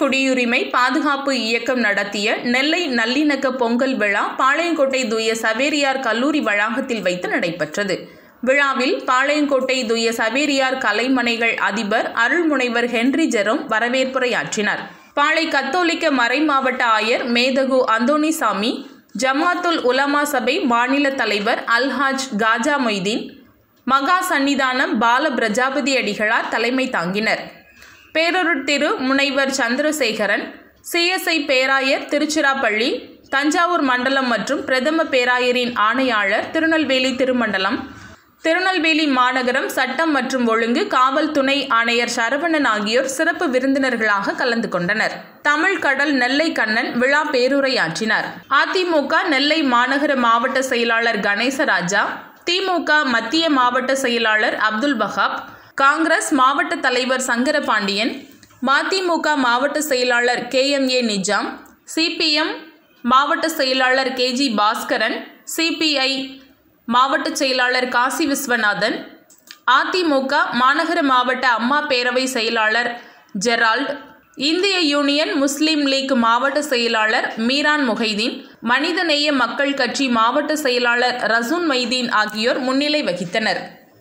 குடியுரிமை பாதுகாப்பு இயக்கம் நடத்திய நெல்லை நல்லிணக்க பொங்கல் விழா பாளையங்கோட்டை தூய சவேரியார் கல்லூரி வளாகத்தில் வைத்து நடைபெற்றது விழாவில் பாளையங்கோட்டை தூய சவேரியார் கலைமனைகள் அதிபர் அருள்முனைவர் ஹென்றி ஜெரோம் வரவேற்புரையாற்றினார் பாளை கத்தோலிக்க மறை மாவட்ட ஆயர் மேதகு அந்தோணிசாமி ஜமாத்துல் உலமா சபை மாநில தலைவர் அல்ஹாஜ் காஜா மொய்தீன் மகா சன்னிதானம் பால பிரஜாபதி அடிகளார் தலைமை தாங்கினர் பேரூர் திரு முனைவர் சந்திரசேகரன் சிஎஸ்ஐ பேராயர் திருச்சிராப்பள்ளி தஞ்சாவூர் மண்டலம் மற்றும் பிரதம பேராயரின் ஆணையாளர் திருநெல்வேலி திருமண்டலம் திருநெல்வேலி மாநகரம் சட்டம் மற்றும் ஒழுங்கு காவல் துணை ஆணையர் சரவணன் ஆகியோர் சிறப்பு விருந்தினர்களாக கலந்து கொண்டனர் தமிழ் கடல் நெல்லை கண்ணன் விழா பேருரையாற்றினார் அதிமுக நெல்லை மாநகர மாவட்ட செயலாளர் கணேசராஜா திமுக மத்திய மாவட்ட செயலாளர் அப்துல் வஹாப் காங்கிரஸ் மாவட்ட தலைவர் சங்கரபாண்டியன் மதிமுக மாவட்ட செயலாளர் K M A Nizam CPM மாவட்ட செயலாளர் கேஜி பாஸ்கரன் சிபிஐ மாவட்ட செயலாளர் காசி விஸ்வநாதன் அதிமுக மாநகர மாவட்ட அம்மா பேரவை செயலாளர் ஜெரால்ட் இந்திய யூனியன் முஸ்லீம் லீக் மாவட்ட செயலாளர் மீரான் முஹைதீன் மனிதநேய மக்கள் கட்சி மாவட்ட செயலாளர் ரசூன் மைதீன் ஆகியோர் முன்னிலை வகித்தனர்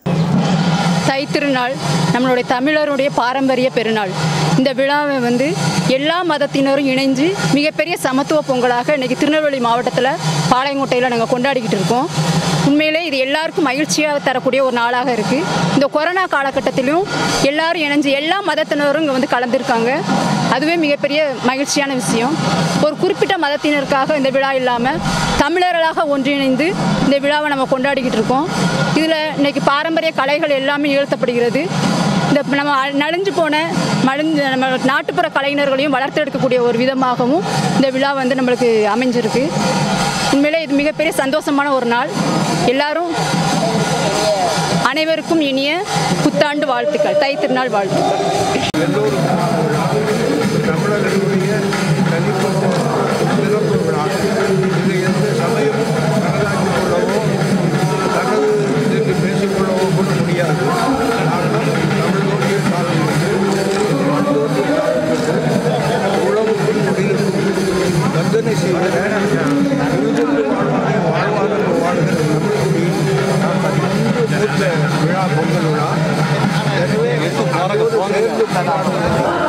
தைத்திருநாள் நம்மளுடைய தமிழருடைய பாரம்பரிய பெருநாள் இந்த விழாவை வந்து எல்லா மதத்தினரும் இணைஞ்சு மிகப்பெரிய சமத்துவ பொங்கலாக இன்றைக்கி திருநெல்வேலி மாவட்டத்தில் பாளையங்கோட்டையில் நாங்கள் கொண்டாடிக்கிட்டு இருக்கோம் உண்மையிலே இது எல்லாருக்கும் மகிழ்ச்சியாக தரக்கூடிய ஒரு நாளாக இருக்குது இந்த கொரோனா காலகட்டத்திலும் எல்லாரும் இணைஞ்சு எல்லா மதத்தினரும் இங்கே வந்து கலந்துருக்காங்க அதுவே மிகப்பெரிய மகிழ்ச்சியான விஷயம் ஒரு குறிப்பிட்ட மதத்தினருக்காக இந்த விழா இல்லாமல் தமிழர்களாக ஒன்றிணைந்து இந்த விழாவை நம்ம கொண்டாடிக்கிட்டு இருக்கோம் இதில் இன்னைக்கு பாரம்பரிய கலைகள் எல்லாமே நிகழ்த்தப்படுகிறது இந்த நம்ம நலிஞ்சு போன மலிஞ்ச நம்ம நாட்டுப்புற கலைஞர்களையும் வளர்த்தெடுக்கக்கூடிய ஒரு விதமாகவும் இந்த விழா வந்து நம்மளுக்கு அமைஞ்சிருக்கு உண்மையிலே இது மிகப்பெரிய சந்தோஷமான ஒரு நாள் எல்லாரும் அனைவருக்கும் இனிய புத்தாண்டு வாழ்த்துக்கள் தை திருநாள் வாழ்த்துக்கள் தமிழர்களுடைய தனிப்பட்ட சிறப்பு விழா இது எந்த சமயமும் தனதாக்கிக் கொள்ளவோ தனது இதற்கு பேசிக்கொள்ளவோ கூட முடியாது காரணம் தமிழர்களுடைய காலம் வந்து மனிதனுடைய காலம் வந்து உழவுக்கும் குடியிருக்கும் வந்தனை செய்கிற விருதுண்டு வாழ்வானை வாழ்வார்கள் வாழ்கிற தமிழ்குடியின் இந்து மூத்த விழா பொங்கல் விழா எனவே அதோடு சேர்ந்து கொண்டாடுவது